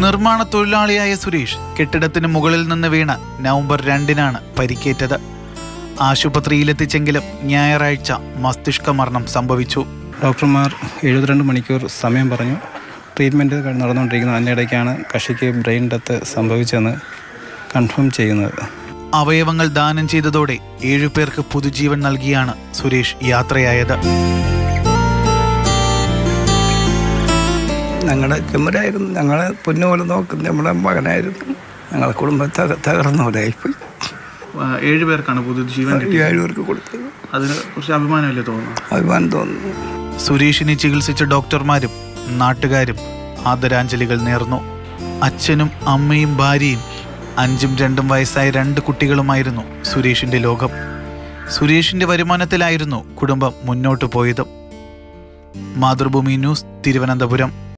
നിർമ്മാണ തൊഴിലാളിയായ സുരേഷ് കെട്ടിടത്തിന് മുകളിൽ നിന്ന് വീണ് നവംബർ രണ്ടിനാണ് പരിക്കേറ്റത് ആശുപത്രിയിലെത്തിച്ചെങ്കിലും ഞായറാഴ്ച മസ്തിഷ്ക മരണം സംഭവിച്ചു ഡോക്ടർമാർ എഴുപത്തിരണ്ട് മണിക്കൂർ സമയം പറഞ്ഞു ട്രീറ്റ്മെൻറ്റ് നടന്നുകൊണ്ടിരിക്കുന്നത് അതിനിടയ്ക്കാണ് കക്ഷിക്ക് ബ്രെയിൻ ഡെത്ത് സംഭവിച്ചെന്ന് കൺഫേം ചെയ്യുന്നത് അവയവങ്ങൾ ദാനം ചെയ്തതോടെ ഏഴുപേർക്ക് പുതുജീവൻ നൽകിയാണ് സുരേഷ് യാത്രയായത് ഞങ്ങളുടെ ചെമ്മരായിരുന്നു ഞങ്ങളെ പൊന്നുപോലെ നോക്കുന്ന നമ്മുടെ മകനായിരുന്നു ഞങ്ങളെ കുടുംബം തക തകർന്നവരായിപ്പോയി ഏഴുപേർക്കാണ് പുതുജീവൻ ഏഴ് പേർക്ക് കൊടുത്തത് അതിന് കുറച്ച് അഭിമാനമല്ലേ തോന്നുന്നു അഭിമാനം തോന്നുന്നു സുരേഷിനെ ചികിത്സിച്ച ഡോക്ടർമാരും നാട്ടുകാരും ആദരാഞ്ജലികൾ നേർന്നു അച്ഛനും അമ്മയും ഭാര്യയും അഞ്ചും രണ്ടും വയസ്സായ രണ്ട് കുട്ടികളുമായിരുന്നു സുരേഷിന്റെ ലോകം സുരേഷിന്റെ വരുമാനത്തിലായിരുന്നു കുടുംബം മുന്നോട്ടു പോയത് മാതൃഭൂമി ന്യൂസ് തിരുവനന്തപുരം